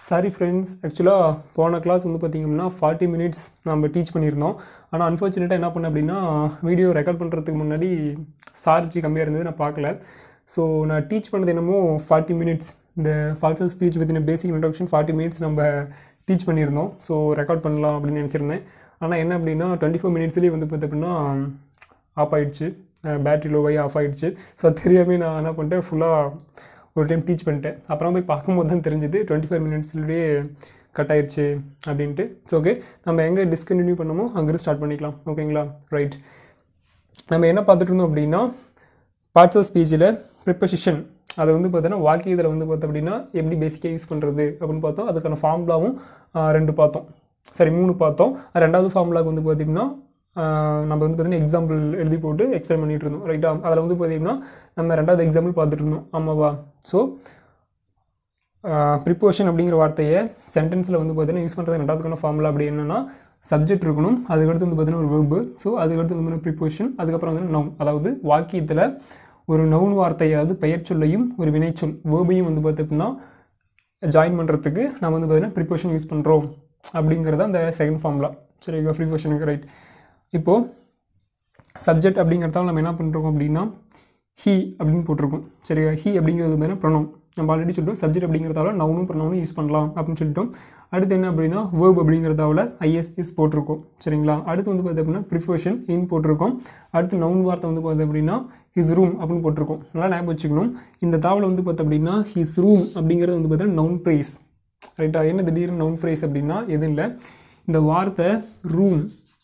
sorry friends ஆக்சுவலாக போன class வந்து பார்த்திங்கன்னா ஃபார்ட்டி மினிட்ஸ் நம்ம டீச் பண்ணியிருந்தோம் ஆனால் அன்ஃபார்ச்சுனேட்டாக என்ன பண்ணேன் அப்படின்னா வீடியோ ரெக்கார்ட் பண்ணுறதுக்கு முன்னாடி சார்ஜி கம்மியாக இருந்தது நான் பார்க்கல ஸோ நான் டீச் பண்ணது என்னமோ ஃபார்ட்டி மினிட்ஸ் இந்த ஃபால்சல் speech within basic introduction forty minutes நம்ம டீச் பண்ணியிருந்தோம் ஸோ ரெக்கார்ட் பண்ணலாம் அப்படின்னு நினச்சிருந்தேன் ஆனால் என்ன அப்படின்னா டுவெண்ட்டி ஃபோர் மினிட்ஸ்லேயே வந்து பார்த்து அப்படின்னா ஆஃப் ஆயிடுச்சு பேட்ரி லோவாகி ஆஃப் ஆயிடுச்சு ஸோ அது தெரியாமல் நான் என்ன பண்ணிட்டேன் ஃபுல்லாக ஒரு டைம் டீச் பண்ணிட்டேன் அப்புறம் போய் பார்க்கும்போது தான் தெரிஞ்சுது டுவெண்ட்டி ஃபைவ் மினிட்ஸ்லேயே கட் ஆயிடுச்சு அப்படின்ட்டு ஸோ ஓகே நம்ம எங்கே டிஸ்கண்டினியூ பண்ணமோ அங்கேருந்து ஸ்டார்ட் பண்ணிக்கலாம் ஓகேங்களா ரைட் நம்ம என்ன பார்த்துட்டு இருந்தோம் அப்படின்னா பார்ட்ஸ் ஆஃப் ஸ்பீச்சில் ப்ரிப்பசிஷன் அதை வந்து பார்த்தோன்னா வாக்கியத்தில் வந்து பார்த்தோம் அப்படின்னா எப்படி பேசிக்காக யூஸ் பண்ணுறது அப்படின்னு பார்த்தோம் அதுக்கான ஃபார்முலாவும் ரெண்டு பார்த்தோம் சரி மூணு பார்த்தோம் ரெண்டாவது ஃபார்முலாவுக்கு வந்து பார்த்திங்கன்னா நம்ம வந்து பார்த்திங்கன்னா எக்ஸாம்பிள் எழுதி போட்டு எக்ஸ்பிளைன் பண்ணிகிட்டு இருந்தோம் ரைட்டா அதில் வந்து பார்த்திங்கன்னா நம்ம ரெண்டாவது எக்ஸாம்பிள் பார்த்துட்டு இருந்தோம் ஆமாவா ஸோ ப்ரிப்போஷன் அப்படிங்கிற வார்த்தையை சென்டென்ஸில் வந்து பார்த்தீங்கன்னா யூஸ் பண்ணுறது ரெண்டாவதுக்கான ஃபார்முலா அப்படி என்னென்னா சப்ஜெக்ட் இருக்கணும் அதுக்கடுத்து வந்து பார்த்தீங்கன்னா ஒரு வெர்பு ஸோ அதுக்கடுத்து வந்து பார்த்தீங்கன்னா ப்ரிப்போஷன் அதுக்கப்புறம் வந்து நவுன் அதாவது வாக்கியத்தில் ஒரு நவுன் வார்த்தையாவது பெயர் சொல்லையும் ஒரு வினைச்சொல் வேர்பையும் வந்து பார்த்தீங்கன்னா ஜாயின் பண்ணுறதுக்கு நம்ம வந்து பார்த்தீங்கன்னா ப்ரிப்போஷன் யூஸ் பண்ணுறோம் அப்படிங்கிறது அந்த செகண்ட் ஃபார்முலா சரி ப்ரிப்போஷனுக்கு ரைட் இப்போது சப்ஜெக்ட் அப்படிங்கிறதால நம்ம என்ன பண்ணுறோம் அப்படின்னா ஹீ அப்படின்னு போட்டிருக்கோம் சரியா ஹீ அப்படிங்கிறது பார்த்தீங்கன்னா ப்ரொனவுன் நம்ம ஆல்ரெடி சொல்லிட்டோம் சப்ஜெக்ட் அப்படிங்கிறதால நவுனும் ப்ரொனவுனும் யூஸ் பண்ணலாம் அப்படின்னு சொல்லிட்டோம் அடுத்து என்ன அப்படின்னா வேர்ப் அப்படிங்கிறதாவில் ஐஎஸ்எஸ் போட்டிருக்கோம் சரிங்களா அடுத்து வந்து பார்த்து அப்படின்னா ப்ரிஃபோஷன் இன் போட்டிருக்கோம் அடுத்து நவுன் வார்த்தை வந்து பார்த்து அப்படின்னா ஹிஸ் ரூம் அப்படின்னு போட்டிருக்கோம் நல்லா ஞாபகம் வச்சுக்கணும் இந்த தாவில் வந்து பார்த்து அப்படின்னா ஹிஸ் ரூம் அப்படிங்கிறது வந்து பார்த்தீங்கன்னா நவுன் ப்ரைஸ் ரைட்டா என்ன திடீர்னு நவுன் ப்ரைஸ் அப்படின்னா எதுவும் இல்லை இந்த வார்த்தை ரூம்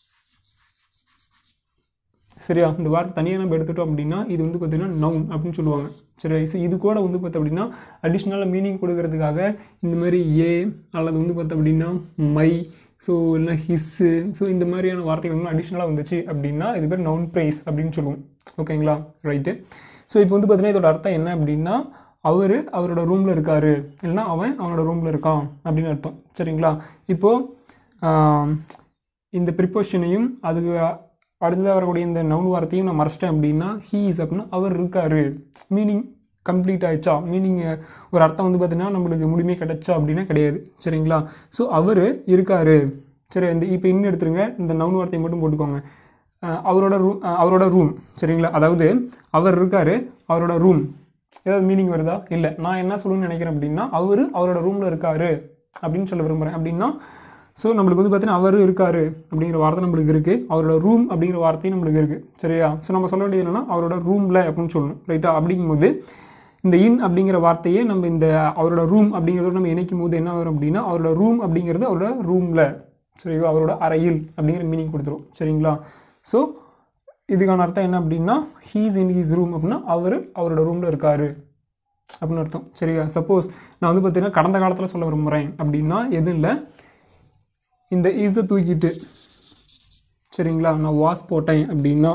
சரியா இந்த வார்த்தை தனியாக நம்ம எடுத்துட்டோம் அப்படின்னா இது வந்து பார்த்திங்கன்னா நவுன் அப்படின்னு சொல்லுவாங்க சரியா ஸோ இது கூட வந்து பார்த்தோம் அப்படின்னா அடிஷ்னலாக மீனிங் கொடுக்கறதுக்காக இந்த மாதிரி ஏ அல்லது வந்து பார்த்தோம் அப்படின்னா மை ஸோ இல்லைனா ஹிஸ்ஸு ஸோ இந்த மாதிரியான வார்த்தைகள் வந்து அடிஷ்னலாக வந்துச்சு அப்படின்னா இது பேர் நவுன் ப்ரைஸ் அப்படின்னு சொல்லுவோம் ஓகேங்களா ரைட்டு ஸோ இப்போ வந்து பார்த்தீங்கன்னா இதோட அர்த்தம் என்ன அப்படின்னா அவர் அவரோட ரூமில் இருக்கார் இல்லைனா அவன் அவனோட ரூமில் இருக்கான் அப்படின்னு அர்த்தம் சரிங்களா இப்போது இந்த ப்ரிப்போஷனையும் அதுக்கு அடுத்ததாக வரக்கூடிய இந்த நவுன் வார்த்தையும் நான் மறைச்சிட்டேன் அப்படின்னா ஹீ இஸ் அப்படின்னா அவர் இருக்கார் மீனிங் கம்ப்ளீட் ஆயிடுச்சா மீனிங் ஒரு அர்த்தம் வந்து பார்த்தீங்கன்னா நம்மளுக்கு முழுமையாக கிடைச்சா அப்படின்னா கிடையாது சரிங்களா ஸோ அவர் இருக்கார் சரி இந்த இப்போ இன்னும் எடுத்துருங்க இந்த நவுன் வார்த்தையை மட்டும் போட்டுக்கோங்க அவரோட ரூம் அவரோட ரூம் சரிங்களா அதாவது அவர் இருக்கார் அவரோட ரூம் ஏதாவது மீனிங் வருதா இல்லை நான் என்ன சொல்லணும்னு நினைக்கிறேன் அப்படின்னா அவர் அவரோட ரூமில் இருக்கார் அப்படின்னு சொல்ல விரும்புகிறேன் அப்படின்னா ஸோ நம்மளுக்கு வந்து பார்த்தீங்கன்னா அவர் இருக்கார் அப்படிங்கிற வார்த்தை நம்மளுக்கு இருக்குது அவரோட ரூம் அப்படிங்கிற வார்த்தையும் நம்மளுக்கு இருக்குது சரியா ஸோ நம்ம சொல்ல வேண்டியது என்னென்னா அவரோட ரூமில் அப்படின்னு சொல்லணும் ரைட்டா அப்படிங்கும்போது இந்த இன் அப்படிங்கிற வார்த்தையை நம்ம இந்த அவரோட ரூம் அப்படிங்கிறத நம்ம இணைக்கும் போது என்ன வரும் அப்படின்னா அவரோட ரூம் அப்படிங்கிறது அவரோட ரூமில் சரிங்களா அவரோட அறையில் அப்படிங்கிற மீனிங் கொடுத்துரும் சரிங்களா ஸோ இதுக்கான அர்த்தம் என்ன அப்படின்னா ஹீஸ் இன் ஹீஸ் ரூம் அப்படின்னா அவர் அவரோட ரூமில் இருக்கார் அப்படின்னு அர்த்தம் சரியா சப்போஸ் நான் வந்து பார்த்தீங்கன்னா கடந்த காலத்தில் சொல்ல விரும்புகிறேன் அப்படின்னா எதுவும் இல்லை இந்த ஈஸை தூக்கிட்டு சரிங்களா நான் வாஸ் போட்டேன் அப்படின்னா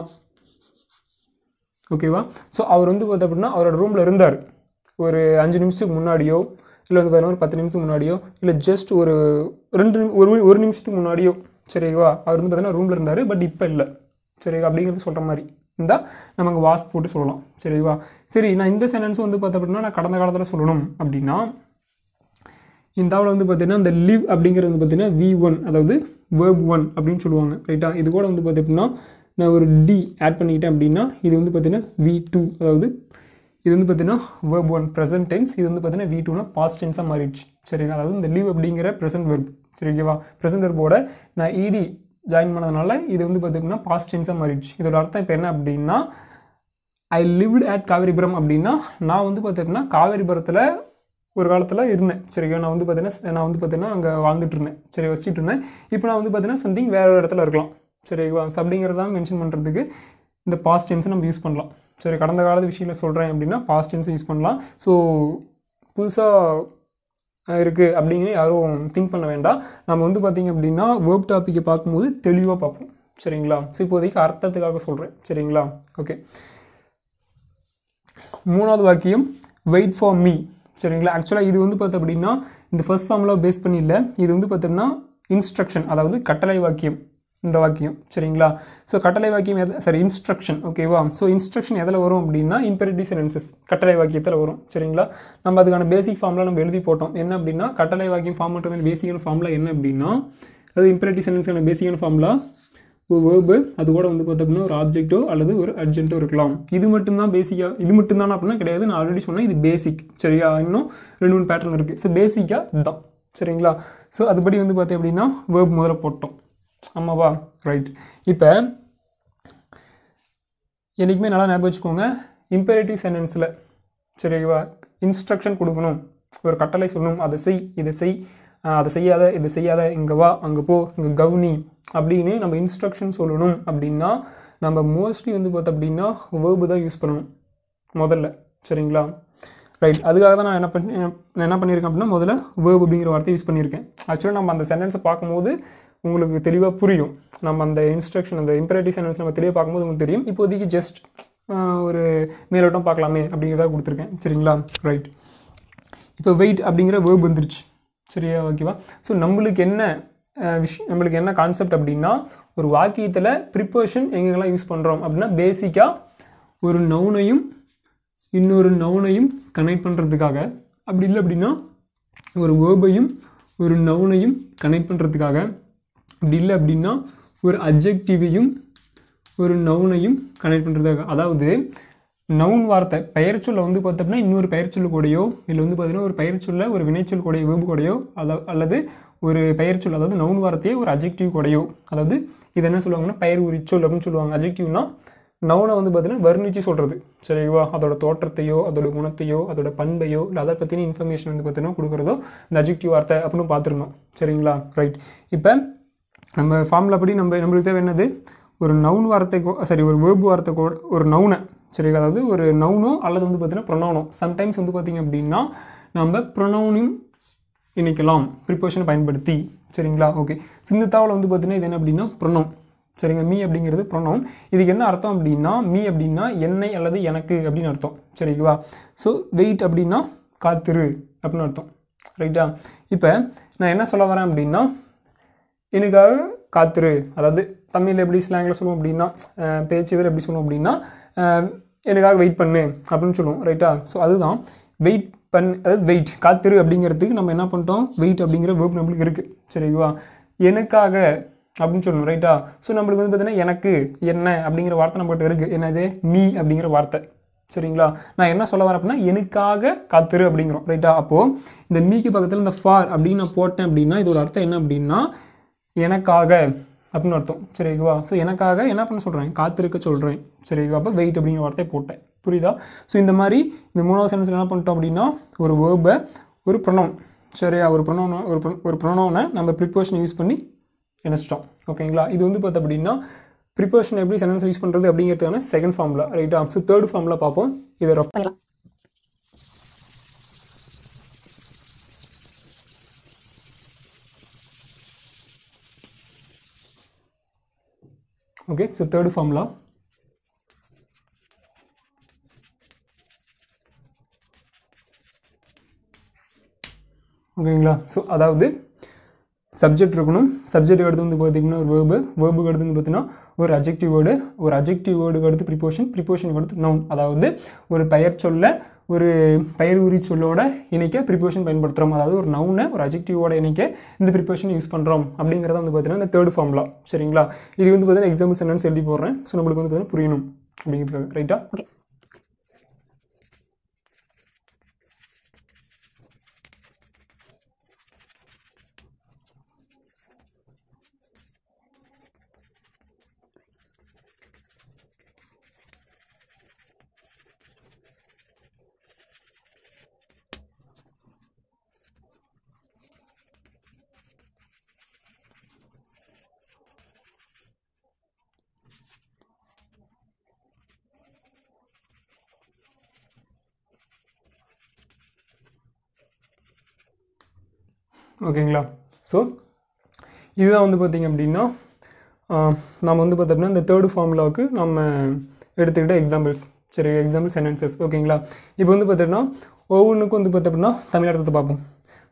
ஓகேவா ஸோ அவர் வந்து பார்த்த அப்படின்னா அவரோட ரூமில் இருந்தார் ஒரு அஞ்சு நிமிஷத்துக்கு முன்னாடியோ இல்லை வந்து பார்த்தீங்கன்னா ஒரு பத்து நிமிஷத்துக்கு முன்னாடியோ இல்லை ஜஸ்ட் ஒரு ரெண்டு ஒரு ஒரு நிமிஷத்துக்கு முன்னாடியோ சரிவா அவர் வந்து பார்த்தீங்கன்னா ரூமில் இருந்தார் பட் இப்போ இல்லை சரிவா அப்படிங்கிறது சொல்கிற மாதிரி இருந்தால் நம்ம அங்கே வாஸ் போட்டு சொல்லலாம் சரிவா சரி நான் இந்த சென்டென்ஸும் வந்து பார்த்த அப்படின்னா நான் கடந்த காலத்தில் சொல்லணும் அப்படின்னா இந்த தாவில் வந்து பார்த்தீங்கன்னா இந்த லிவ் அப்படிங்கிறது வந்து பார்த்தீங்கன்னா வி ஒன் அதாவது வேர்ப் ஒன் அப்படின்னு சொல்லுவாங்க ரைட்டா இது கூட வந்து பார்த்து அப்படின்னா நான் ஒரு டி ஆட் பண்ணிக்கிட்டேன் அப்படின்னா இது வந்து பார்த்தீங்கன்னா வி டூ அதாவது இது வந்து பார்த்தீங்கன்னா வேர்ப் ஒன் ப்ரெசன்ட் டென்ஸ் இது வந்து பார்த்தீங்கன்னா வி டூனா பாஸ்ட் டென்ஸாக மாறிடுச்சு சரிங்களா அதாவது இந்த லீவ் அப்படிங்கிற ப்ரெசன்ட் வெர்ப் சரி ஓகேவா ப்ரெசன்ட் வெர்போட நான் இடி ஜாயின் பண்ணதுனால இது வந்து பார்த்தீங்கன்னா பாஸ்ட் டென்ஸாக மாறிடுச்சு இதோட அர்த்தம் இப்போ என்ன அப்படின்னா ஐ லிவ்டு அட் காவேரிபுரம் அப்படின்னா நான் வந்து பார்த்தீங்கன்னா காவேரிபுரத்தில் ஒரு காலத்தில் இருந்தேன் சரிங்க நான் வந்து பார்த்தீங்கன்னா நான் வந்து பார்த்தீங்கன்னா அங்கே வாழ்ந்துட்டு இருந்தேன் சரி வச்சுட்டு இருந்தேன் இப்போ நான் வந்து பார்த்தீங்கன்னா சம்திங் வேறு ஒரு இடத்துல இருக்கலாம் சரிங்களா அப்படிங்கிறதான் மென்ஷன் பண்ணுறதுக்கு இந்த பாஸ்ட் டென்ஸை நம்ம யூஸ் பண்ணலாம் சரி கடந்த காலத்து விஷயத்தில் சொல்கிறேன் அப்படின்னா பாஸ்ட் டென்ஸை யூஸ் பண்ணலாம் ஸோ புதுசாக இருக்குது அப்படிங்கிற யாரும் திங்க் பண்ண வேண்டாம் நம்ம வந்து பார்த்திங்க அப்படின்னா வேர்ப் டாப்பிக்கை பார்க்கும்போது தெளிவாக பார்ப்போம் சரிங்களா ஸோ இப்போதைக்கு அர்த்தத்துக்காக சொல்கிறேன் சரிங்களா ஓகே மூணாவது வாக்கியம் வெயிட் ஃபார் மீ சரிங்களா ஆக்சுவலாக இது வந்து பார்த்து அப்படின்னா இந்த ஃபர்ஸ்ட் ஃபார்முலா பேஸ் பண்ணி இல்லை இது வந்து பார்த்தோம்னா இன்ஸ்ட்ரக்ஷன் அதாவது கட்டளை வாக்கியம் இந்த வாக்கியம் சரிங்களா ஸோ கட்டளை வாக்கியம் எது சரி இன்ஸ்ட்ரக்ஷன் ஓகேவா ஸோ இன்ஸ்ட்ரக்ஷன் எதில் வரும் அப்படின்னா இம்பெரிட்டிவ் சென்டென்சஸ் கட்டளை வாக்கியத்தில் வரும் சரிங்களா நம்ம அதுக்கான பேசிக் ஃபார்ம்லாம் நம்ம எழுதி போட்டோம் என்ன அப்படின்னா கட்டளை வாக்கியம் ஃபார்ம்ன்றது பேசிக்கான ஃபார்மில் என்ன அப்படின்னா அது இம்பெரிட்டிவ் சென்டென்ஸ்க்கான பேசிக்கான ஃபார்முலா ஒரு வேர்பு அது கூட வந்து பார்த்தோம்னா ஒரு ஆப்ஜெக்ட்டோ அல்லது ஒரு அர்ஜென்ட்டோ இருக்கலாம் இது மட்டும்தான் பேசிக்காக இது மட்டும்தான் அப்படின்னா கிடையாது நான் ஆல்ரெடி சொன்னேன் இது பேசிக் சரியா இன்னும் ரெண்டு மூணு பேட்டர்ன் இருக்குது ஸோ பேசிக்காக இதுதான் சரிங்களா ஸோ அதுபடி வந்து பார்த்தேன் அப்படின்னா வேர்ப் முதல்ல போட்டோம் ஆமாவா ரைட் இப்போ என்றைக்குமே நல்லா ஞாபகம் வச்சுக்கோங்க இம்பேரேட்டிவ் சென்டென்ஸில் சரிவா இன்ஸ்ட்ரக்ஷன் கொடுக்கணும் ஒரு கட்டளை சொல்லணும் அதை செய் இதை செய் ஆஹ் அதை செய்யாத இதை செய்யாத இங்கே வா அங்கே போ இங்கே கவுனி அப்படின்னு நம்ம இன்ஸ்ட்ரக்ஷன் சொல்லணும் அப்படின்னா நம்ம மோஸ்ட்லி வந்து பார்த்தோம் அப்படின்னா வேர்பு தான் யூஸ் பண்ணணும் முதல்ல சரிங்களா ரைட் அதுக்காக தான் நான் என்ன பண்ணி நான் என்ன பண்ணியிருக்கேன் அப்படின்னா முதல்ல வேர்ப் அப்படிங்கிற வார்த்தை யூஸ் பண்ணியிருக்கேன் ஆக்சுவலாக நம்ம அந்த சென்டென்ஸை பார்க்கும்போது உங்களுக்கு தெளிவாக புரியும் நம்ம அந்த இன்ஸ்ட்ரக்ஷன் அந்த இம்பரேட்டிவ் சென்டென்ஸ் நம்ம தெளிவாக பார்க்கும்போது உங்களுக்கு தெரியும் இப்போதைக்கு ஜஸ்ட் ஒரு மேலோட்டம் பார்க்கலாமே அப்படிங்கிறதா கொடுத்துருக்கேன் சரிங்களா ரைட் இப்போ வெயிட் அப்படிங்கிற வேர்ப் வந்துருச்சு சரியா ஓகேவா ஸோ நம்மளுக்கு என்ன விஷயம் நம்மளுக்கு என்ன கான்செப்ட் அப்படின்னா ஒரு வாக்கியத்தில் ப்ரிப்போஷன் எங்கெங்கெல்லாம் யூஸ் பண்ணுறோம் அப்படின்னா பேசிக்காக ஒரு நவுனையும் இன்னொரு நவுனையும் கனெக்ட் பண்ணுறதுக்காக அப்படி இல்லை அப்படின்னா ஒரு வேர்பையும் ஒரு நவுனையும் கனெக்ட் பண்ணுறதுக்காக அப்படி இல்லை அப்படின்னா ஒரு அப்ஜெக்டிவையும் ஒரு நவுனையும் கனெக்ட் பண்ணுறதுக்காக அதாவது நவுன் வார்த்தை பெயர்ச்சொல்லை வந்து பார்த்தோம்னா இன்னொரு பெயர்ச்சொல் கூடயோ இல்லை வந்து பார்த்தீங்கன்னா ஒரு பெயர்ச்சொல்ல ஒரு வினைச்சொல் கூடயோ வேர்பு கூடயோ அல்ல அல்லது ஒரு பெயர்ச்சொல் அதாவது நவுன் வார்த்தையே ஒரு அஜெக்டிவ் கூடயோ அதாவது இது என்ன சொல்லுவாங்கன்னா பெயர் உரிச்சொல் அப்படின்னு சொல்லுவாங்க அஜெக்டிவ்னா நவுனை வந்து பார்த்தீங்கன்னா வர்ணிச்சு சொல்கிறது சரிவா அதோட தோற்றத்தையோ அதோட குணத்தையோ அதோட பண்பையோ இல்லை அதை பற்றின இன்ஃபர்மேஷன் வந்து பார்த்தீங்கன்னா கொடுக்குறதோ இந்த அஜெக்டிவ் வார்த்தை அப்படின்னு பார்த்துருந்தோம் சரிங்களா ரைட் இப்போ நம்ம ஃபார்முலா படி நம்ம நம்மளுக்கு தேவை என்னது ஒரு நவுன் வார்த்தை கோ- சரி ஒரு வேர்பு வார்த்தை கூட ஒரு நவுனை சரி அதாவது ஒரு நவுனோ அல்லது வந்து பார்த்தீங்கன்னா ப்ரொனவுனோ சம்டைம்ஸ் வந்து பார்த்தீங்க அப்படின்னா நம்ம ப்ரொனவுனையும் இணைக்கலாம் ப்ரிப்போஷனை பயன்படுத்தி சரிங்களா ஓகே சிந்தத்தாவில் வந்து பார்த்தீங்கன்னா இது என்ன அப்படின்னா ப்ரொனவுன் சரிங்க மீ அப்படிங்கிறது ப்ரொனவுன் இதுக்கு என்ன அர்த்தம் அப்படின்னா மீ அப்படின்னா என்னை அல்லது எனக்கு அப்படின்னு அர்த்தம் சரிங்களா ஸோ வெயிட் அப்படின்னா காத்திரு அப்படின்னு அர்த்தம் ரைட்டா இப்போ நான் என்ன சொல்ல வரேன் அப்படின்னா எனக்காக காத்திரு அதாவது தமிழில் எப்படி ஸ்லாங்கில் சொல்லுவோம் அப்படின்னா அஹ், பேச்சு இதில் எப்படி சொல்லுவோம் அப்படின்னா அஹ், எனக்காக வெயிட் பண்ணு அப்படின்னு சொல்லுவோம் ரைட்டா ஸோ அதுதான் வெயிட் பண் அதாவது வெயிட் காத்திரு அப்படிங்கிறதுக்கு நம்ம என்ன பண்ணிட்டோம் வெயிட் அப்படிங்கிற வேர்ப் நம்மளுக்கு இருக்குது சரிங்களா எனக்காக அப்படின்னு சொல்லணும் ரைட்டா ஸோ நம்மளுக்கு வந்து பார்த்தீங்கன்னா எனக்கு என்ன அப்படிங்கிற வார்த்தை நம்மகிட்ட இருக்குது என்னது மீ அப்படிங்கிற வார்த்தை சரிங்களா நான் என்ன சொல்ல வரேன் அப்படின்னா எனக்காக காத்திரு அப்படிங்கிறோம் ரைட்டா அப்போது இந்த மீக்கு பக்கத்தில் இந்த ஃபார் அப்படின்னு நான் போட்டேன் அப்படின்னா இதோட அர்த்தம் என்ன அப்படின்னா எனக்காக அப்படின்னு அர்த்தம் சரிங்களா ஸோ எனக்காக என்ன பண்ண சொல்கிறேன் காத்திருக்க சொல்கிறேன் சரிங்களா அப்போ வெயிட் அப்படிங்கிற வார்த்தை போட்டேன் புரியுதா ஸோ இந்த மாதிரி இந்த மூணாவது சென்டென்ஸில் என்ன பண்ணிட்டோம் அப்படின்னா ஒரு வேர்பை ஒரு ப்ரொனவுன் சரியா ஒரு ப்ரொனவுனை ஒரு pro- ஒரு ப்ரொனவுனை நம்ம ப்ரிப்போஷன் யூஸ் பண்ணி இணைச்சிட்டோம் ஓகேங்களா இது வந்து பார்த்தா அப்படின்னா ப்ரிப்போஷன் எப்படி சென்டென்ஸ் யூஸ் பண்ணுறது அப்படிங்கிறதுக்கான செகண்ட் ஃபார்முலா ரைட்டா ஸோ தேர்ட் ஃபார்முலா பார்ப்போம் இதை rough பண்ணலாம் ஓகே ஸோ தேர்ட் ஃபார்முலா ஓகேங்களா ஸோ அதாவது சப்ஜெக்ட் இருக்கணும் சப்ஜெக்ட் அடுத்து வந்து பார்த்தீங்கன்னா ஒரு வேர்பு வேர்புக்கு அடுத்து வந்து பார்த்தீங்கன்னா ஒரு அஜெக்டிவ் வேர்டு ஒரு அஜெக்டிவ் வேர்டுக்கு அடுத்து ப்ரிப்போஷன் ப்ரிப்போஷனுக்கு அடுத்து நவுன் அதாவது ஒரு பெயர் சொல்ல ஒரு பெயர் உரி சொல்லோட இணைக்க ப்ரிப்போஷன் பயன்படுத்துகிறோம் அதாவது ஒரு நவுனை ஒரு அஜெக்டிவோட இணைக்க இந்த ப்ரிப்போஷன் யூஸ் பண்ணுறோம் அப்படிங்கிறத வந்து பார்த்தீங்கன்னா இந்த தேர்ட் ஃபார்முலா சரிங்களா இது வந்து பார்த்தீங்கன்னா எக்ஸாம்பிள் சென்டென்ஸ் எழுதி போடுறேன் ஸோ நம்மளுக்கு வந்து பார்த்தீங்கன்னா புரியணும் அப்படிங்கிறதுக்காக ரைட்டா ஓகே ஓகேங்களா ஸோ இதுதான் வந்து பார்த்திங்க அப்படின்னா ஆஹ், நம்ம வந்து பார்த்தோம்னா இந்த தேர்டு ஃபார்முலாவுக்கு நம்ம எடுத்துக்கிட்ட எக்ஸாம்பிள்ஸ் சரி எக்ஸாம்பிள் சென்டென்சஸ் ஓகேங்களா இப்போ வந்து பார்த்தோம்னா ஒவ்வொன்றுக்கும் வந்து பார்த்தோம்னா தமிழ் அர்த்தத்தை பார்ப்போம்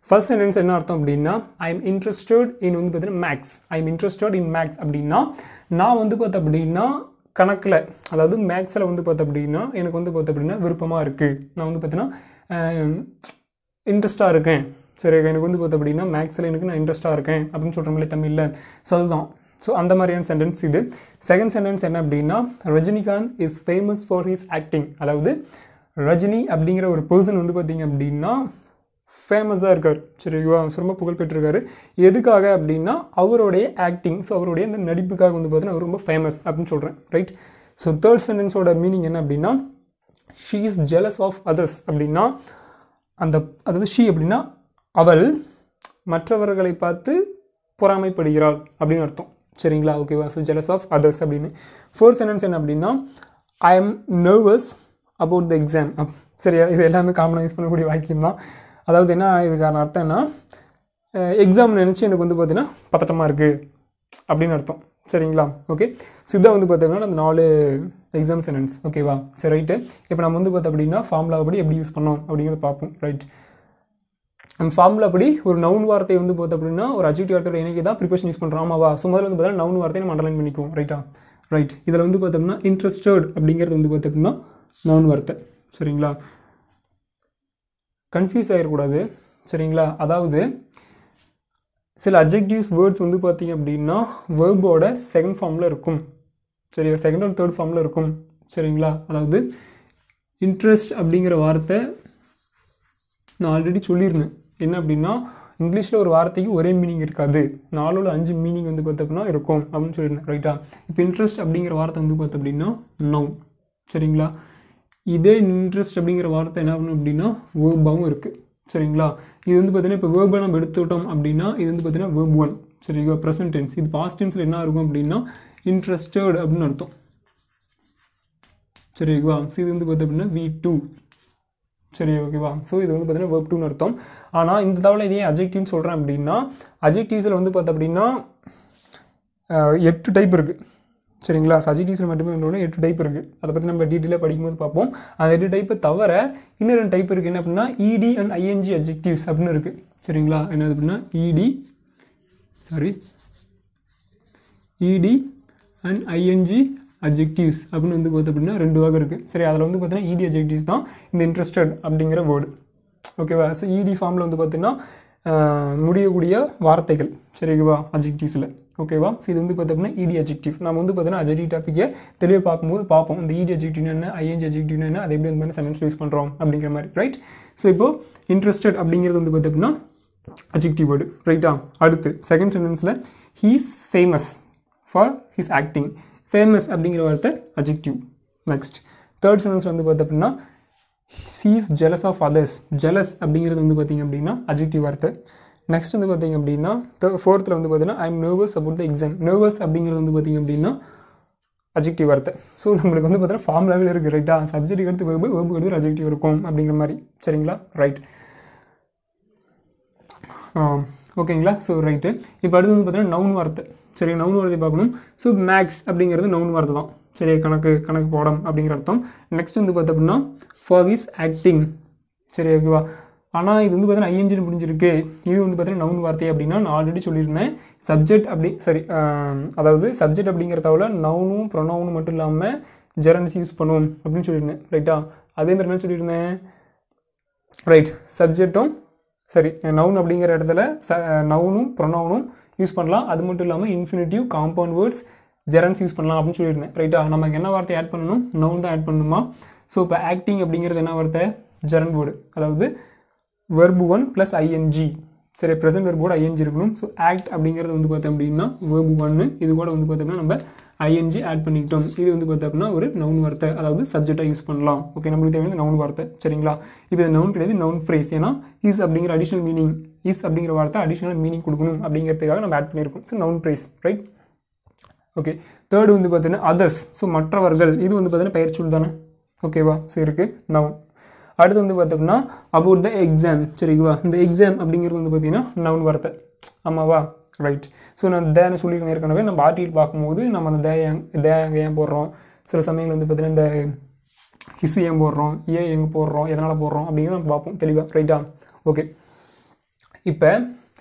ஃபர்ஸ்ட் சென்டென்ஸ் என்ன அர்த்தம் அப்படின்னா ஐ எம் இன்ட்ரெஸ்டட் இன் வந்து பார்த்தீங்கன்னா maths I am interested in maths அப்படின்னா நான் வந்து பார்த்தேன் அப்படின்னா கணக்கில் அதாவது மேக்ஸில் வந்து பார்த்தேன் அப்படின்னா எனக்கு வந்து பார்த்தேன் அப்படின்னா விருப்பமாக இருக்குது நான் வந்து பார்த்தீங்கன்னா இன்ட்ரெஸ்ட்டாக இருக்கேன் சரி எனக்கு வந்து பார்த்தேன் அப்படின்னா மேக்ஸில் எனக்கு நான் இன்ட்ரெஸ்ட்டாக இருக்கேன் அப்படின்னு சொல்கிற மாதிரி தமிழில் ஸோ அதுதான் ஸோ அந்த மாதிரியான சென்டென்ஸ் இது செகண்ட் சென்டென்ஸ் என்ன அப்படின்னா Rajinikanth is famous for his acting அதாவது ரஜினி அப்படிங்கிற ஒரு பர்சன் வந்து பார்த்தீங்க அப்படின்னா ஃபேமஸாக இருக்கார் சரிங்களா ரொம்ப புகழ் பெற்றிருக்காரு எதுக்காக அப்படின்னா அவருடைய ஆக்டிங் ஸோ அவருடைய அந்த நடிப்புக்காக வந்து பார்த்தீங்கன்னா அவர் ரொம்ப ஃபேமஸ் அப்படின்னு சொல்கிறேன் ரைட் ஸோ தேர்ட் சென்டென்ஸோட மீனிங் என்ன அப்படின்னா she is jealous of others அப்படின்னா அந்த அதாவது ஷீ அப்படின்னா அவள் மற்றவர்களை பார்த்து பொறாமைப்படுகிறாள் அப்படின்னு அர்த்தம் சரிங்களா ஓகேவா ஸோ ஜெலஸ் ஆஃப் அதர்ஸ் அப்படின்னு ஃபோர்த் சென்டென்ஸ் என்ன அப்படின்னா I am nervous about the exam சரியா இது எல்லாமே காமனாக யூஸ் பண்ணக்கூடிய வாக்கியம் தான் அதாவது என்ன இதுக்கான அர்த்தம் என்ன எக்ஸாம் நினச்சி எனக்கு வந்து பார்த்தீங்கன்னா பதட்டமாக இருக்குது அப்படின்னு அர்த்தம் சரிங்களா ஓகே ஸோ இதான் வந்து பார்த்தீங்கன்னா அந்த நாலு எக்ஸாம் சென்டென்ஸ் ஓகேவா சரி ரைட்டு இப்போ நம்ம வந்து பார்த்தோம் அப்படின்னா ஃபார்முலா படி எப்படி யூஸ் பண்ணோம் அப்படிங்கிறத பார்ப்போம் ரைட் நம்ம ஃபார்முலா படி ஒரு நவுன் வார்த்தை வந்து பார்த்தோம் அப்படின்னா ஒரு அஜெக்டிவ் வார்த்தையோட இணைக்கி தான் ப்ரிப்பரேஷன் யூஸ் பண்ணுறோம் ஆமாவா ஸோ முதல்ல வந்து பார்த்தீங்கன்னா நவுன் வார்த்தையை நம்ம அண்டர்லைன் பண்ணிக்குவோம் ரைட்டா ரைட் இதில் வந்து பார்த்தோம்னா இன்ட்ரெஸ்டட் அப்படிங்கிறது வந்து பார்த்தோம் அப்படின்னா நவுன் வார்த்தை சரிங்களா கன்ஃபியூஸ் ஆகிடக்கூடாது சரிங்களா அதாவது சில அஜெக்டிவ்ஸ் வேர்ட்ஸ் வந்து பார்த்தீங்க அப்படின்னா வேர்போட செகண்ட் ஃபார்மில் இருக்கும் சரி செகண்ட் அண்ட் தேர்ட் ஃபார்மில் இருக்கும் சரிங்களா அதாவது இன்ட்ரெஸ்ட் அப்படிங்கிற வார்த்தை நான் ஆல்ரெடி சொல்லியிருந்தேன் என்ன அப்படின்னா இங்கிலீஷில் ஒரு வார்த்தைக்கு ஒரே மீனிங் இருக்காது நாலோட அஞ்சு மீனிங் வந்து பார்த்தோம்னா இருக்கும் அப்படின்னு சொல்லியிருந்தேன் ரைட்டா இப்போ இன்ட்ரெஸ்ட் அப்படிங்கிற வார்த்தை வந்து பார்த்தோம் அப்படின்னா நவ் சரிங்களா இதே இன்ட்ரெஸ்ட் அப்படிங்கிற வார்த்தை என்ன பண்ணும் அப்படின்னா வேர்பாகவும் இருக்குது சரிங்களா இது வந்து பார்த்தீங்கன்னா இப்போ வேர்பை நம்ம எடுத்துக்கிட்டோம் அப்படின்னா இது வந்து பார்த்தீங்கன்னா வேர்ப் ஒன் சரிங்களா ப்ரெசன்ட் டென்ஸ் இது பாஸ்ட் டென்ஸில் என்ன இருக்கும் அப்படின்னா இன்ட்ரெஸ்டட் அப்படின்னு அர்த்தம் சரிங்களா ஸோ இது வந்து பார்த்தோம் அப்படின்னா வி டூ சரி ஓகேவா ஸோ இது வந்து பார்த்தீங்கன்னா வேர்ப் டூன்னு அர்த்தம் ஆனால் இந்த தவிர இதே அஜெக்டிவ்னு சொல்கிறேன் அப்படின்னா அஜெக்டிவ்ஸில் வந்து பார்த்தோம் அப்படின்னா எட்டு டைப் இருக்குது சரிங்களா சஜிட்டிவ்ஸில் மட்டுமே வந்து எட்டு டைப் இருக்குது அதை பற்றி நம்ம டீட்டெயிலாக படிக்கும்போது பார்ப்போம் அந்த எட்டு டைப்பை தவிர இன்னும் ரெண்டு டைப் இருக்குது என்ன அப்படின்னா இடி அண்ட் ஐஎன்ஜி அஜெக்டிவ்ஸ் அப்படின்னு இருக்குது சரிங்களா என்னது அப்படின்னா இடி சாரி இடி அண்ட் ஐஎன்ஜி அஜெக்டிவ்ஸ் அப்படின்னு வந்து பார்த்தோம் அப்படின்னா ரெண்டு வகை இருக்குது சரி அதில் வந்து பார்த்தீங்கன்னா இடி அஜெக்டிவ்ஸ் தான் இந்த இன்ட்ரெஸ்டட் அப்படிங்கிற வேர்டு ஓகேவா ஸோ இடி ஃபார்மில் வந்து பார்த்தீங்கன்னா முடியக்கூடிய வார்த்தைகள் சரிங்களா அஜெக்டிவ்ஸில் ஓகேவா ஸோ இது வந்து பார்த்தோம்னா இடி அஜெக்டிவ் நம்ம வந்து பார்த்தீங்கன்னா அஜெக்டிவ் டாப்பிக்கை தெளிவாக பார்க்கும்போது பார்ப்போம் இந்த இடி அஜெக்டிவ் என்ன ஐஎன்ஜி அஜெக்டிவ் என்ன அது எப்படி இந்த மாதிரி சென்டென்ஸ் யூஸ் பண்ணுறோம் அப்படிங்கிற மாதிரி ரைட் ஸோ இப்போது இன்ட்ரெஸ்டட் அப்படிங்கிறது வந்து பார்த்தோம்னா அஜெக்டிவ் வேர்டு ரைட்டா அடுத்து செகண்ட் சென்டென்ஸில் he's famous for his acting famous அப்படிங்கிற வார்த்தை அஜெக்டிவ் நெக்ஸ்ட் தேர்ட் சென்டென்ஸ் வந்து பார்த்தோம் அப்படின்னா she's jealous of others jealous அப்படிங்கிறது வந்து பார்த்திங்க அப்படின்னா அஜெக்டிவ் வார்த்தை நெக்ஸ்ட் வந்து பார்த்திங்க அப்படின்னா ஃபோர்த்தில் வந்து பார்த்தீங்கன்னா I am nervous about the exam nervous அப்படிங்கிறது வந்து பார்த்திங்க அப்படின்னா அஜெக்டிவ் வார்த்தை ஸோ நம்மளுக்கு வந்து பார்த்தீங்கன்னா ஃபார்முலாவில் இருக்குது ரைட்டா சப்ஜெக்ட் எடுத்து வேர்பு வேர்பு எடுத்து அஜெக்டிவ் இருக்கும் அப்படிங்கிற மாதிரி சரிங்களா ரைட் ஓகேங்களா ஸோ ரைட்டு இப்போ அடுத்து வந்து பார்த்தீங்கன்னா நவுன் வார்த்தை சரி நவுன் வார்த்தை பார்க்கணும் ஸோ மேக்ஸ் அப்படிங்கிறது நவுன் வார்த்தை தான் சரி கணக்கு கணக்கு போடம் அப்படிங்கிற அர்த்தம் நெக்ஸ்ட் வந்து பார்த்தோம் அப்படின்னா ஃபார் இஸ் ஆக்டிங் சரி ஓகேவா ஆனால் இது வந்து பார்த்தீங்கன்னா ஐஎன்ஜின் முடிஞ்சிருக்கு இது வந்து பார்த்தீங்கன்னா நவுன் வார்த்தை அப்படின்னா நான் ஆல்ரெடி சொல்லியிருந்தேன் சப்ஜெக்ட் அப்படி சரி அதாவது சப்ஜெக்ட் அப்படிங்கிற தவிர நவுனும் ப்ரொனவுனும் மட்டும் இல்லாமல் ஜெரன்ஸ் யூஸ் பண்ணுவோம் அப்படின்னு சொல்லியிருந்தேன் ரைட்டா அதே மாதிரி என்ன சொல்லியிருந்தேன் ரைட் சப்ஜெக்டும் சரி நவுன் அப்படிங்கிற இடத்துல ச நவுனும் ப்ரொனவுனும் யூஸ் பண்ணலாம் அது மட்டும் இல்லாமல் infinitive compound words gerunds use பண்ணலாம் அப்படின்னு சொல்லியிருந்தேன் ரைட்டா நமக்கு என்ன வார்த்தை ஆட் பண்ணணும் நவுன் தான் ஆட் பண்ணணுமா ஸோ இப்போ ஆக்டிங் அப்படிங்கிறது என்ன வார்த்தை ஜெரன் வேர்டு அதாவது வெர்பு ஒன் ப்ளஸ் ஐஎன்ஜி சரி ப்ரெசன்ட் வெர்போட ஐஎன்ஜி இருக்கணும் ஸோ ஆக்ட் அப்படிங்கிறது வந்து பார்த்தோம் அப்படின்னா வெர்பு ஒன்று இது கூட வந்து பார்த்தோம்னா நம்ம ஐஎன்ஜி ஆட் பண்ணிக்கிட்டோம் இது வந்து பார்த்தோம்னா ஒரு நவுன் வார்த்தை அதாவது சப்ஜெக்டாக யூஸ் பண்ணலாம் ஓகே நம்மளுக்கு தேவையான நவுன் வார்த்தை சரிங்களா இப்போ இது நவுன் கிடையாது நவுன் ஃப்ரேஸ் ஏன்னா இஸ் அப்படிங்கிற அடிஷனல் மீனிங் இஸ் அப்படிங்கிற வார்த்தை அடிஷனல் மீனிங் கொடுக்கணும் அப்படிங்கிறதுக்காக நம்ம ஆட் பண்ணியிருக்கோம் so noun phrase right okay third வந்து பார்த்தீங்கன்னா அதர்ஸ் ஸோ மற்றவர்கள் இது வந்து பார்த்தீங்கன்னா பெயர் சொல் தானே ஓகேவா சரி இருக்குது நவுன் அடுத்து வந்து பார்த்தோம்னா அபவுட் த எக்ஸாம் சரிங்களா இந்த எக்ஸாம் அப்படிங்கிறது வந்து பார்த்தீங்கன்னா நவுன் வார்த்தை ஆமாவா ரைட் ஸோ நான் தேனை சொல்லியிருக்கேன் ஏற்கனவே நம்ம ஆர்டியில் பார்க்கும்போது நம்ம அந்த தே தே அங்கே ஏன் போடுறோம் சில சமயங்கள் வந்து பார்த்தீங்கன்னா இந்த ஹிஸ் ஏன் போடுறோம் ஏன் எங்கே போடுறோம் எதனால் போடுறோம் அப்படிங்கிறத நம்ம பார்ப்போம் தெளிவாக ரைட்டா ஓகே இப்போ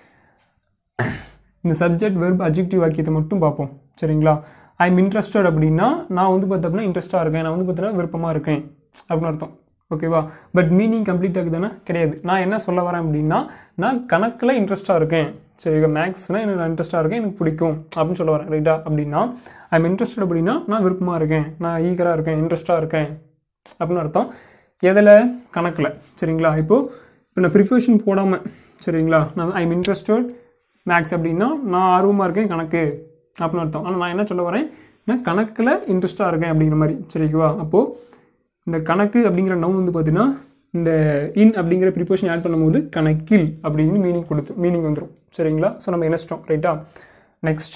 இந்த சப்ஜெக்ட் வெர்ப் அஜெக்டிவ் வாக்கியத்தை மட்டும் பார்ப்போம் சரிங்களா ஐ எம் இன்ட்ரெஸ்டட் அப்படின்னா நான் வந்து பார்த்தோம்னா இன்ட்ரெஸ்ட்டாக இருக்கேன் நான் வந்து பார்த்தீங்கன்னா விருப்பமாக இருக்கேன் அப்படின்னு அர்த்தம் ஓகேவா பட் மீனிங் கம்ப்ளீட் ஆகுதுன்னா கிடையாது நான் என்ன சொல்ல வரேன் அப்படின்னா நான் கணக்கில் இன்ட்ரெஸ்ட்டாக இருக்கேன் சரி மேக்ஸ்னால் எனக்கு நான் இன்ட்ரெஸ்ட்டாக இருக்கேன் எனக்கு பிடிக்கும் அப்படின்னு சொல்ல வரேன் ரைட்டா அப்படின்னா ஐ எம் இன்ட்ரெஸ்டட் அப்படின்னா நான் விருப்பமாக இருக்கேன் நான் ஈகராக இருக்கேன் இன்ட்ரெஸ்ட்டாக இருக்கேன் அப்படின்னு அர்த்தம் எதில் கணக்கில் சரிங்களா இப்போது இப்போ நான் ப்ரிஃபரேஷன் போடாமல் சரிங்களா நான் ஐ எம் இன்ட்ரெஸ்டட் மேக்ஸ் அப்படின்னா நான் ஆர்வமாக இருக்கேன் கணக்கு அப்படின்னு அர்த்தம் ஆனால் நான் என்ன சொல்ல வரேன் நான் கணக்கில் இன்ட்ரெஸ்ட்டாக இருக்கேன் அப்படிங்கிற மாதிரி சரிக்குவா அப்போது இந்த கணக்கு அப்படிங்கிற நவுன் வந்து பார்த்தீங்கன்னா இந்த இன் அப்படிங்கிற ப்ரிப்போஷன் ஆட் பண்ணும்போது கணக்கில் அப்படின்னு மீனிங் கொடுத்து மீனிங் வந்துடும் சரிங்களா ஸோ நம்ம இணைச்சிட்டோம் ரைட்டா நெக்ஸ்ட்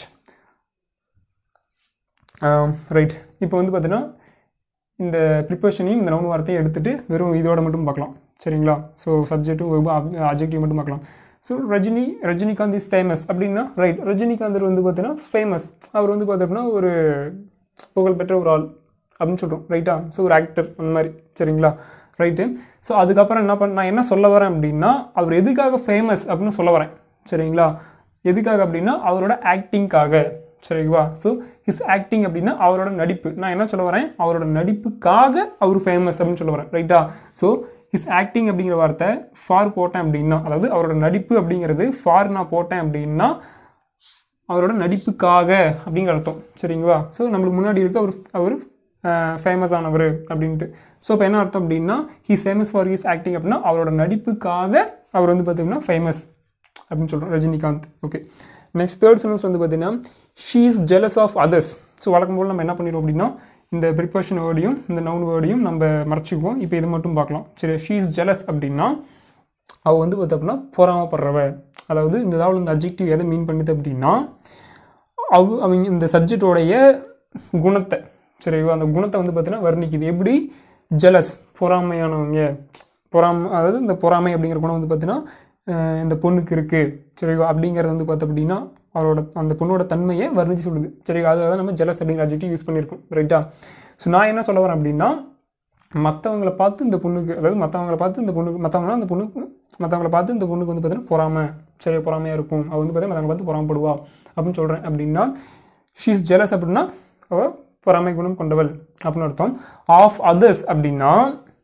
ரைட் இப்போ வந்து பார்த்தீங்கன்னா இந்த ப்ரிப்போஷனையும் இந்த நவுன் வார்த்தையும் எடுத்துகிட்டு வெறும் இதோட மட்டும் பார்க்கலாம் சரிங்களா ஸோ சப்ஜெக்ட்டும் அஜெக்டிவ் மட்டும் பார்க்கலாம் so Rajini Rajinikanth is famous அப்படின்னா ரைட் ரஜினிகாந்தர் வந்து பார்த்தீங்கன்னா ஃபேமஸ் அவர் வந்து பார்த்தோம்னா ஒரு புகழ்பெற்ற ஒரு ஆள் அப்படின்னு சொல்கிறோம் ரைட்டா ஸோ ஒரு ஆக்டர் அந்த மாதிரி சரிங்களா ரைட்டு ஸோ அதுக்கப்புறம் என்ன பண்ண நான் என்ன சொல்ல வரேன் அப்படின்னா அவர் எதுக்காக ஃபேமஸ் அப்படின்னு சொல்ல வரேன் சரிங்களா எதுக்காக அப்படின்னா அவரோட ஆக்டிங்காக சரிங்களா ஸோ ஹிஸ் ஆக்டிங் அப்படின்னா அவரோட நடிப்பு நான் என்ன சொல்ல வரேன் அவரோட நடிப்புக்காக அவர் ஃபேமஸ் அப்படின்னு சொல்ல வரேன் ரைட்டா ஸோ ஹிஸ் ஆக்டிங் அப்படிங்கிற வார்த்தை ஃபார் போட்டேன் அப்படின்னா அதாவது அவரோட நடிப்பு அப்படிங்கிறது ஃபார் நான் போட்டேன் அப்படின்னா அவரோட நடிப்புக்காக அப்படிங்கிற அர்த்தம் சரிங்களா ஸோ நம்மளுக்கு முன்னாடி இருக்க அவர் அவர் ஃபேமஸ் ஆனவர் அப்படின்ட்டு ஸோ இப்போ என்ன அர்த்தம் அப்படின்னா he's famous for his acting அப்படின்னா அவரோட நடிப்புக்காக அவர் வந்து பார்த்தீங்கன்னா ஃபேமஸ் அப்படின்னு சொல்கிறோம் Rajinikanth okay next third sentence வந்து பார்த்தீங்கன்னா she is jealous of others so வழக்கம் போல் நம்ம என்ன பண்ணிடுவோம் அப்படின்னா இந்த ப்ரிப்பரேஷன் வேர்டையும் இந்த நவுன் வேர்டையும் நம்ம மறைச்சிக்குவோம் இப்போ இது மட்டும் பார்க்கலாம் சரி ஷீ இஸ் ஜெலஸ் அப்படின்னா அவள் வந்து பார்த்தோம்னா பொறாமப்படுறவ அதாவது இந்த இதாவது இந்த அஜெக்டிவ் எதை மீன் பண்ணுது அப்படின்னா அவ அவங்க இந்த சப்ஜெக்டோடைய குணத்தை சரிவா அந்த குணத்தை வந்து பார்த்தீங்கன்னா வர்ணிக்குது எப்படி ஜெலஸ் பொறாமையானவங்க பொறாம அதாவது இந்த பொறாமை அப்படிங்கிற குணம் வந்து பார்த்தீங்கன்னா அஹ் இந்த பொண்ணுக்கு இருக்குது சரிவா அப்படிங்கிறது வந்து பார்த்தோம் அப்படின்னா அவரோட அந்த பொண்ணோட தன்மையை வர்ணிச்சு சொல்லுது சரிவா அதை நம்ம ஜெலஸ் அப்படிங்கிற அஜெக்டிவ் யூஸ் பண்ணியிருக்கோம் ரைட்டா ஸோ நான் என்ன சொல்ல வரேன் அப்படின்னா மற்றவங்களை பார்த்து இந்த பொண்ணுக்கு அதாவது மற்றவங்களை பார்த்து இந்த பொண்ணுக்கு மற்றவங்களாம் அந்த பொண்ணுக்கு மற்றவங்களை பார்த்து இந்த பொண்ணுக்கு வந்து பார்த்தீங்கன்னா பொறாமை சரி பொறாமையாக இருக்கும் அவள் வந்து பார்த்தீங்கன்னா மற்றவங்களை பார்த்து பொறாமப்படுவா அப்படின்னு சொல்கிறேன் அப்படின்னா ஷீஸ் ஜெலஸ் அப்படின்னா அவள் பொறாமை குணம் கொண்டவள் அப்படின்னு அர்த்தம் ஆஃப் அதர்ஸ் அப்படின்னா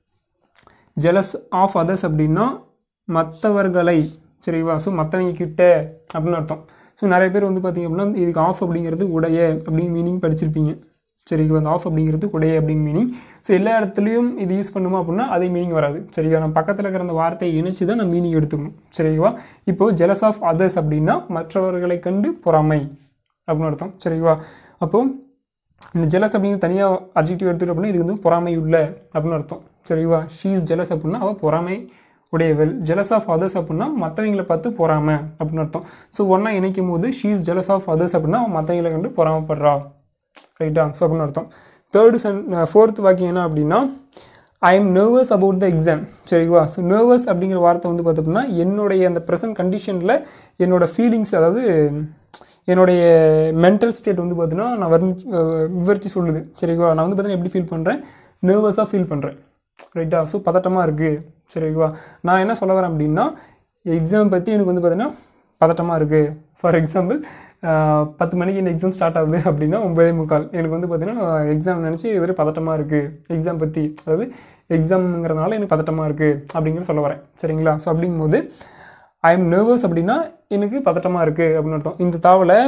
ஜெலஸ் ஆஃப் அதர்ஸ் அப்படின்னா மற்றவர்களை சரிவா ஸோ மற்றவங்க கிட்ட அப்படின்னு அர்த்தம் ஸோ நிறைய பேர் வந்து பார்த்தீங்க அப்படின்னா இதுக்கு ஆஃப் அப்படிங்கிறது உடைய அப்படின்னு மீனிங் படிச்சிருப்பீங்க சரிங்க அந்த ஆஃப் அப்படிங்கிறது உடைய அப்படின்னு மீனிங் ஸோ எல்லா இடத்துலையும் இது யூஸ் பண்ணுமா அப்படின்னா அதே மீனிங் வராது சரிங்களா நம்ம பக்கத்தில் இருக்கிற அந்த வார்த்தையை இணைச்சி தான் நம்ம மீனிங் எடுத்துக்கணும் சரிங்களா இப்போது ஜெலஸ் ஆஃப் அதர்ஸ் அப்படின்னா மற்றவர்களை கண்டு பொறாமை அப்படின்னு அர்த்தம் சரிங்களா அப்போது இந்த ஜெலஸ் அப்படிங்கிற தனியாக அஜெக்டிவ் எடுத்துகிட்டு அப்படின்னா இது வந்து பொறாமை உள்ள அப்படின்னு அர்த்தம் சரிவா ஷீஸ் ஜெலஸ் அப்படின்னா அவள் பொறாமை உடையவள் ஜெலஸ் ஆஃப் அதர்ஸ் அப்படின்னா மற்றவங்களை பார்த்து பொறாமை அப்படின்னு அர்த்தம் ஸோ ஒன்றா இணைக்கும் போது ஷீஸ் ஜெலஸ் ஆஃப் அதர்ஸ் அப்படின்னா அவன் மற்றவங்களை கண்டு பொறாமப்படுறா ரைட்டா ஸோ அப்படின்னு அர்த்தம் தேர்டு சென் ஃபோர்த் வாக்கியம் என்ன அப்படின்னா I am nervous about the exam சரிவா ஸோ நர்வஸ் அப்படிங்கிற வார்த்தை வந்து பார்த்தோம்னா என்னுடைய அந்த ப்ரெசன்ட் கண்டிஷனில் என்னோட ஃபீலிங்ஸ் அதாவது என்னுடைய மென்டல் ஸ்டேட் வந்து பார்த்தீங்கன்னா நான் வர்ணிச்சு விவரித்து சொல்லுது சரிவா நான் வந்து பார்த்தீங்கன்னா எப்படி ஃபீல் பண்ணுறேன் நர்வஸாக ஃபீல் பண்ணுறேன் ரைட்டா ஸோ பதட்டமாக இருக்குது சரிவா நான் என்ன சொல்ல வரேன் அப்படின்னா எக்ஸாம் பற்றி எனக்கு வந்து பார்த்தீங்கன்னா பதட்டமாக இருக்குது ஃபார் எக்ஸாம்பிள் பத்து மணிக்கு இந்த எக்ஸாம் ஸ்டார்ட் ஆகுது அப்படின்னா ஒன்பதே முக்கால் எனக்கு வந்து பார்த்தீங்கன்னா எக்ஸாம் நினச்சி வெறும் பதட்டமாக இருக்குது எக்ஸாம் பற்றி அதாவது எக்ஸாம்ங்கிறதுனால எனக்கு பதட்டமாக இருக்குது அப்படிங்கிற சொல்ல வரேன் சரிங்களா ஸோ அப்படிங்கும்போது ஐ எம் நர்வஸ் அப்படின்னா எனக்கு பதட்டமாக இருக்குது அப்படின்னு அர்த்தம் இந்த தாவலை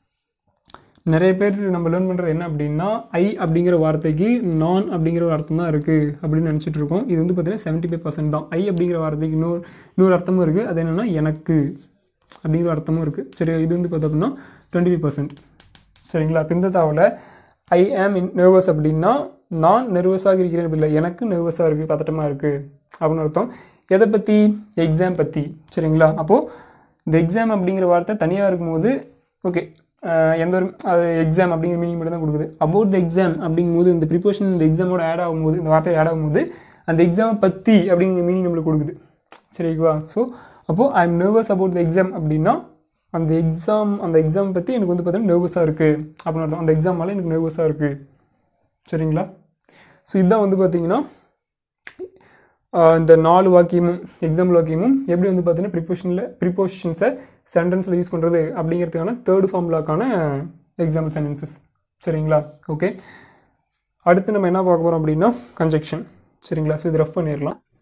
நிறைய பேர் நம்ம லேர்ன் பண்ணுறது என்ன அப்படின்னா ஐ அப்படிங்கிற வார்த்தைக்கு நான் அப்படிங்கிற ஒரு அர்த்தம் தான் இருக்குது அப்படின்னு நினச்சிட்டு இருக்கோம் இது வந்து பார்த்தீங்கன்னா செவன்ட்டி ஃபைவ் பர்சன்ட் தான் ஐ அப்படிங்கிற வார்த்தைக்கு இன்னொரு இன்னொரு அர்த்தமும் இருக்குது அது என்னென்னா எனக்கு அப்படிங்கிற அர்த்தமும் இருக்குது சரி இது வந்து பார்த்தோம்னா டுவெண்ட்டி ஃபைவ் பர்சன்ட் சரிங்களா இப்போ இந்த தாவலை ஐ ஆம் இன் நர்வஸ் அப்படின்னா நான் நர்வஸாக இருக்கிறேன் அப்படி இல்லை எனக்கு நர்வஸாக இருக்குது பதட்டமாக இருக்குது அப்படின்னு அர்த்தம் எதை பற்றி எக்ஸாம் பற்றி சரிங்களா அப்போது இந்த எக்ஸாம் அப்படிங்கிற வார்த்தை தனியாக இருக்கும்போது ஓகே எந்த ஒரு அது எக்ஸாம் அப்படிங்கிற மீனிங் மட்டும் தான் கொடுக்குது அபவுட் த எக்ஸாம் அப்படிங்கும்போது இந்த ப்ரிப்பரேஷன் இந்த எக்ஸாமோட ஆட் ஆகும்போது இந்த வார்த்தை ஆட் ஆகும்போது அந்த எக்ஸாமை பற்றி அப்படிங்கிற மீனிங் நம்மளுக்கு கொடுக்குது சரிங்களா ஸோ அப்போது I am nervous about the exam அப்படின்னா அந்த எக்ஸாம் அந்த எக்ஸாம் பற்றி எனக்கு வந்து பார்த்தீங்கன்னா நர்வஸாக இருக்குது அப்படின்னு அர்த்தம் அந்த எக்ஸாமால் எனக்கு நர்வஸாக இருக்குது சரிங்களா ஸோ இதுதான் வந்து பார்த்தீங்கன்னா ஆஹ் இந்த நாலு வாக்கியமும் எக்ஸாம்பிள் வாக்கியமும் எப்படி வந்து பார்த்தீங்கன்னா ப்ரிப்போஷனில் ப்ரிப்போசிஷன்ஸை சென்டென்ஸில் யூஸ் பண்ணுறது அப்படிங்கிறதுக்கான தேர்ட் ஃபார்முலாக்கான எக்ஸாம்பிள் சென்டென்சஸ் சரிங்களா ஓகே அடுத்து நம்ம என்ன பார்க்க போகிறோம் அப்படின்னா கன்ஜெக்ஷன் சரிங்களா ஸோ இது ரஃப் பண்ணிடலாம்